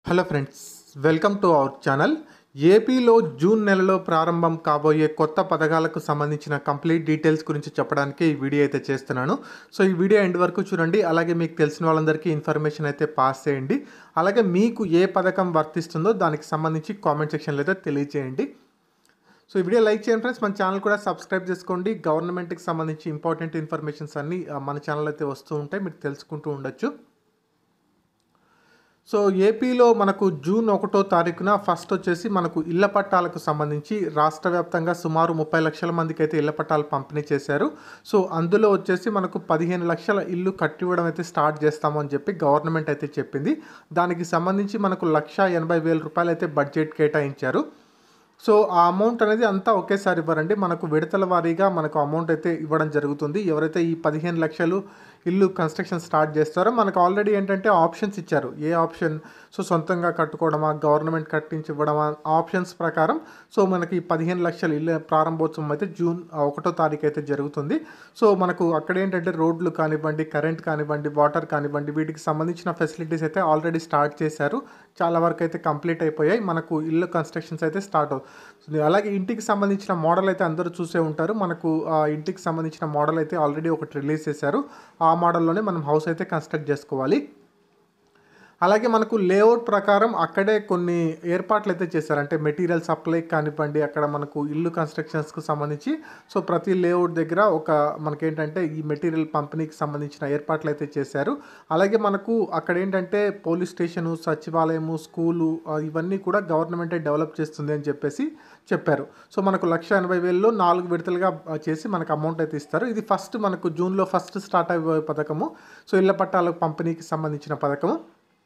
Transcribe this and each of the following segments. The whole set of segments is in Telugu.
hello friends welcome to our channel ఏపీలో జూన్ నెలలో ప్రారంభం కాబోయే కొత్త పథకాలకు సంబంధించిన కంప్లీట్ డీటెయిల్స్ గురించి చెప్పడానికి ఈ వీడియో అయితే చేస్తున్నాను సో ఈ వీడియో ఎండ్ వరకు చూడండి అలాగే మీకు తెలిసిన వాళ్ళందరికీ ఇన్ఫర్మేషన్ అయితే పాస్ చేయండి అలాగే మీకు ఏ పథకం వర్తిస్తుందో దానికి సంబంధించి కామెంట్ సెక్షన్లో అయితే తెలియజేయండి సో ఈ వీడియో లైక్ చేయండి ఫ్రెండ్స్ మన ఛానల్ కూడా సబ్స్క్రైబ్ చేసుకోండి గవర్నమెంట్కి సంబంధించి ఇంపార్టెంట్ ఇన్ఫర్మేషన్స్ అన్నీ ఆ, మన ఛానల్ అయితే వస్తూ ఉంటాయి మీరు తెలుసుకుంటూ ఉండొచ్చు సో ఏపీలో మనకు జూన్ ఒకటో తారీఖున ఫస్ట్ వచ్చేసి మనకు ఇళ్ల పట్టాలకు సంబంధించి రాష్ట్ర వ్యాప్తంగా సుమారు ముప్పై లక్షల మందికి అయితే ఇళ్ల పట్టాలు పంపిణీ చేశారు సో అందులో వచ్చేసి మనకు పదిహేను లక్షల ఇల్లు కట్టివ్వడం అయితే స్టార్ట్ చేస్తాము అని చెప్పి గవర్నమెంట్ అయితే చెప్పింది దానికి సంబంధించి మనకు లక్ష ఎనభై వేల రూపాయలు అయితే బడ్జెట్ కేటాయించారు సో ఆ అమౌంట్ అనేది అంతా ఒకేసారి ఇవ్వరండి మనకు విడతల వారీగా మనకు అమౌంట్ అయితే ఇవ్వడం జరుగుతుంది ఎవరైతే ఈ పదిహేను లక్షలు ఇల్లు కన్స్ట్రక్షన్ స్టార్ట్ చేస్తారో మనకు ఆల్రెడీ ఏంటంటే ఆప్షన్స్ ఇచ్చారు ఏ ఆప్షన్ సో సొంతంగా కట్టుకోవడమా గవర్నమెంట్ కట్టించి ఇవ్వడమా ఆప్షన్స్ ప్రకారం సో మనకి ఈ పదిహేను లక్షల ఇల్లు ప్రారంభోత్సవం అయితే జూన్ ఆ, ఒకటో తారీఖు అయితే జరుగుతుంది సో మనకు అక్కడ ఏంటంటే రోడ్లు కానివ్వండి కరెంట్ కానివ్వండి వాటర్ కానివ్వండి వీటికి సంబంధించిన ఫెసిలిటీస్ అయితే ఆల్రెడీ స్టార్ట్ చేశారు చాలా వరకు అయితే కంప్లీట్ అయిపోయాయి మనకు ఇల్లు కన్స్ట్రక్షన్స్ అయితే స్టార్ట్ అవుతుంది అలాగే ఇంటికి సంబంధించిన మోడల్ అయితే అందరూ చూసే ఉంటారు మనకు ఆ ఇంటికి సంబంధించిన మోడల్ అయితే ఆల్రెడీ ఒకటి రిలీజ్ చేశారు ఆ మోడల్లోనే మనం హౌస్ అయితే కన్స్ట్రక్ట్ చేసుకోవాలి అలాగే మనకు లేఅవుట్ ప్రకారం అక్కడే కొన్ని ఏర్పాట్లు అయితే చేశారు అంటే మెటీరియల్ సప్లై కానివ్వండి అక్కడ మనకు ఇల్లు కన్స్ట్రక్షన్స్కి సంబంధించి సో ప్రతి లేఅవుట్ దగ్గర ఒక మనకేంటంటే ఈ మెటీరియల్ పంపిణీకి సంబంధించిన ఏర్పాట్లు అయితే చేశారు అలాగే మనకు అక్కడ ఏంటంటే పోలీస్ స్టేషను సచివాలయము స్కూలు ఆ, ఇవన్నీ కూడా గవర్నమెంటే డెవలప్ చేస్తుంది అని చెప్పేసి చెప్పారు సో మనకు లక్ష ఎనభై వేలలో నాలుగు విడతలుగా ఆ, చేసి మనకు అమౌంట్ అయితే ఇస్తారు ఇది ఫస్ట్ మనకు జూన్లో ఫస్ట్ స్టార్ట్ అయ్యే పథకము సో ఇళ్ల పట్టాల పంపిణీకి సంబంధించిన పథకము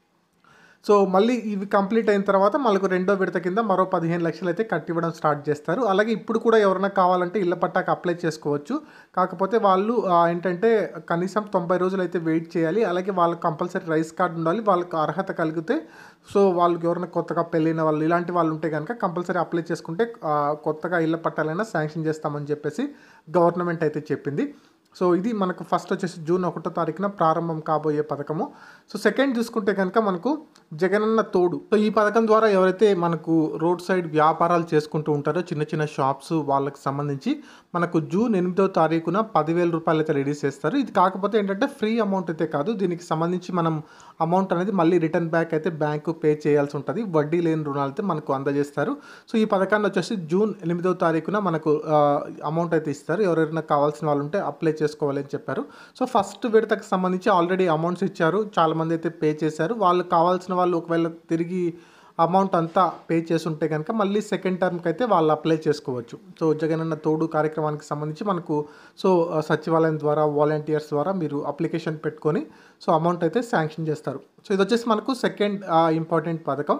సో మళ్ళీ ఇవి కంప్లీట్ అయిన తర్వాత మనకు రెండో విడత కింద మరో పదిహేను లక్షలు అయితే కట్టివ్వడం స్టార్ట్ చేస్తారు అలాగే ఇప్పుడు కూడా ఎవరైనా కావాలంటే ఇళ్ల పట్టాకు అప్లై చేసుకోవచ్చు కాకపోతే వాళ్ళు ఆ, ఏంటంటే కనీసం తొంభై రోజులు అయితే వెయిట్ చేయాలి అలాగే వాళ్ళకి కంపల్సరీ రైస్ కార్డు ఉండాలి వాళ్ళకి అర్హత కలిగితే సో వాళ్ళకి ఎవరైనా కొత్తగా పెళ్ళైన వాళ్ళు ఇలాంటి వాళ్ళు ఉంటే కనుక కంపల్సరీ అప్లై చేసుకుంటే ఆ, కొత్తగా ఇళ్ల పట్టాలైనా శాంక్షన్ చేస్తామని చెప్పేసి గవర్నమెంట్ అయితే చెప్పింది సో ఇది మనకు ఫస్ట్ వచ్చేసి జూన్ ఒకటో తారీఖున ప్రారంభం కాబోయే పథకము సో సెకండ్ చూసుకుంటే కనుక మనకు జగనన్న తోడు సో ఈ పథకం ద్వారా ఎవరైతే మనకు రోడ్ సైడ్ వ్యాపారాలు చేసుకుంటూ ఉంటారో చిన్న చిన్న షాప్స్ వాళ్ళకి సంబంధించి మనకు జూన్ ఎనిమిదో తారీఖున పదివేల రూపాయలు అయితే రిలీజ్ చేస్తారు ఇది కాకపోతే ఏంటంటే ఫ్రీ అమౌంట్ అయితే కాదు దీనికి సంబంధించి మనం అమౌంట్ అనేది మళ్ళీ రిటర్న్ బ్యాక్ అయితే బ్యాంకు పే చేయాల్సి ఉంటుంది వడ్డీ లేని రుణాలు అయితే మనకు అందజేస్తారు సో ఈ పథకాన్ని వచ్చేసి జూన్ ఎనిమిదో తారీఖున మనకు అమౌంట్ అయితే ఇస్తారు ఎవరైనా కావాల్సిన వాళ్ళు ఉంటే అప్లై చేసుకోవాలి అని చెప్పారు సో ఫస్ట్ విడతకు సంబంధించి ఆల్రెడీ అమౌంట్స్ ఇచ్చారు చాలామంది అయితే పే చేశారు వాళ్ళు కావాల్సిన వాళ్ళు ఒకవేళ తిరిగి అమౌంట్ అంతా పే చేసి ఉంటే కనుక మళ్ళీ సెకండ్ టర్మ్కి అయితే వాళ్ళు అప్లై చేసుకోవచ్చు సో జగనన్న తోడు కార్యక్రమానికి సంబంధించి మనకు సో ఆ, సచివాలయం ద్వారా వాలంటీర్స్ ద్వారా మీరు అప్లికేషన్ పెట్టుకొని సో అమౌంట్ అయితే శాంక్షన్ చేస్తారు సో ఇది వచ్చేసి మనకు సెకండ్ ఇంపార్టెంట్ పథకం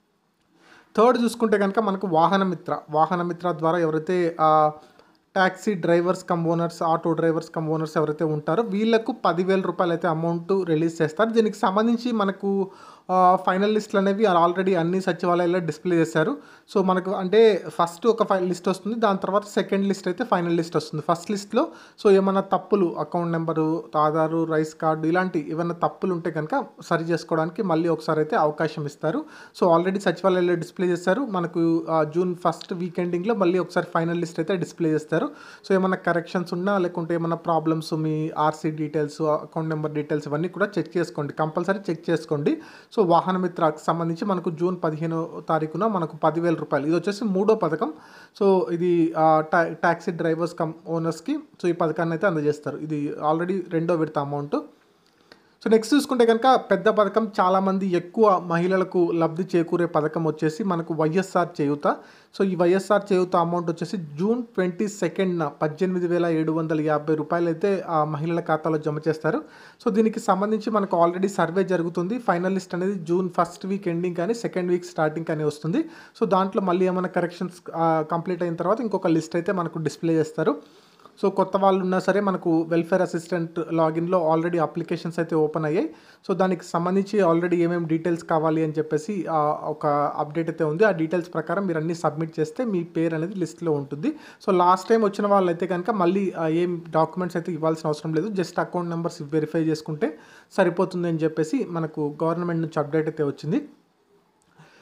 థర్డ్ చూసుకుంటే కనుక మనకు వాహన మిత్ర వాహన మిత్ర ద్వారా ఎవరైతే taxi drivers cum owners auto drivers cum owners ఎవరైతే ఉంటారో వీళ్ళకు పదివేల రూపాయలు అయితే అమౌంట్ రిలీజ్ చేస్తారు దీనికి సంబంధించి మనకు ఫైనల్ లిస్టులు అనేవి ఆల్రెడీ అన్ని సచివాలయాల్లో డిస్ప్లే చేశారు సో మనకు అంటే ఫస్ట్ ఒక ఫైల్ లిస్ట్ వస్తుంది దాని తర్వాత సెకండ్ లిస్ట్ అయితే ఫైనల్ లిస్ట్ వస్తుంది ఫస్ట్ లిస్ట్లో సో ఏమైనా తప్పులు account number Aadhaar rice card ఇలాంటి ఏమైనా తప్పులు ఉంటే కనుక సరి చేసుకోవడానికి మళ్ళీ ఒకసారి అయితే అవకాశం ఇస్తారు సో ఆల్రెడీ సచివాలయాల్లో డిస్ప్లే చేశారు మనకు ఆ, జూన్ ఫస్ట్ వీకెండింగ్లో మళ్ళీ ఒకసారి ఫైనల్ లిస్ట్ అయితే డిస్ప్లే చేస్తారు సో ఏమైనా కరెక్షన్స్ ఉన్నా లేకుంటే ఏమైనా ప్రాబ్లమ్స్ మీ RC details account number details ఇవన్నీ కూడా చెక్ చేసుకోండి కంపల్సరీ చెక్ చేసుకోండి సో వాహన మిత్రకు సంబంధించి మనకు జూన్ పదిహేనో తారీఖున మనకు పదివేల రూపాయలు ఇది వచ్చేసి మూడో పథకం సో ఇది ఆ, టా ట్యాక్సీ డ్రైవర్స్ కమ్ ఓనర్స్కి సో ఈ పథకాన్ని అయితే అందజేస్తారు ఇది ఆల్రెడీ రెండో విడత అమౌంట్ సో నెక్స్ట్ చూసుకుంటే కనుక పెద్ద పథకం చాలామంది ఎక్కువ మహిళలకు లబ్ధి చేకూరే పథకం వచ్చేసి మనకు వైఎస్ఆర్ చేయూత సో ఈ వైఎస్ఆర్ చేయూత అమౌంట్ వచ్చేసి జూన్ ట్వంటీ సెకండ్న పద్దెనిమిది వేల ఏడు వందల యాభై రూపాయలు అయితే ఆ మహిళల ఖాతాలో జమ చేస్తారు సో దీనికి సంబంధించి మనకు ఆల్రెడీ సర్వే జరుగుతుంది ఫైనల్ లిస్ట్ అనేది జూన్ ఫస్ట్ వీక్ ఎండింగ్ కానీ సెకండ్ వీక్ స్టార్టింగ్ కానీ వస్తుంది సో దాంట్లో మళ్ళీ ఏమైనా కరెక్షన్స్ కంప్లీట్ అయిన తర్వాత ఇంకొక లిస్ట్ అయితే మనకు డిస్ప్లే చేస్తారు సో కొత్త వాళ్ళు ఉన్నా సరే మనకు వెల్ఫేర్ అసిస్టెంట్ లాగిన్లో ఆల్రెడీ అప్లికేషన్స్ అయితే ఓపెన్ అయ్యాయి సో దానికి సంబంధించి ఆల్రెడీ ఏమేమి డీటెయిల్స్ కావాలి అని చెప్పేసి ఆ, ఒక అప్డేట్ అయితే ఉంది ఆ డీటెయిల్స్ ప్రకారం మీరు అన్ని సబ్మిట్ చేస్తే మీ పేరు అనేది లిస్ట్లో ఉంటుంది సో లాస్ట్ టైం వచ్చిన వాళ్ళు అయితే కనుక మళ్ళీ ఆ, ఏం డాక్యుమెంట్స్ అయితే ఇవ్వాల్సిన అవసరం లేదు జస్ట్ అకౌంట్ నెంబర్స్ వెరిఫై చేసుకుంటే సరిపోతుంది అని చెప్పేసి మనకు గవర్నమెంట్ నుంచి అప్డేట్ అయితే వచ్చింది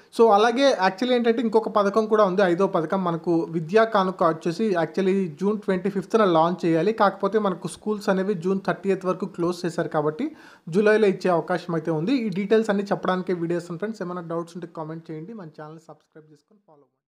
సో అలాగే యాక్చువల్లీ ఏంటంటే ఇంకొక పథకం కూడా ఉంది ఐదో పథకం మనకు విద్యా కానుక వచ్చేసి యాక్చువల్లీ జూన్ ట్వంటీ ఫిఫ్త్న లాంచ్ చేయాలి కాకపోతే మనకు స్కూల్స్ అనేవి జూన్ థర్టీ వరకు క్లోజ్ చేశారు కాబట్టి జూలైలో ఇచ్చే అవకాశం అయితే ఉంది ఈ డీటెయిల్స్ అన్ని చెప్పడానికి వీడియోస్ ఫ్రెండ్స్ ఏమైనా డౌట్స్ ఉంటే కామెంట్ చేయండి మన ఛానల్ సబ్స్క్రైబ్ చేసుకొని ఫాలో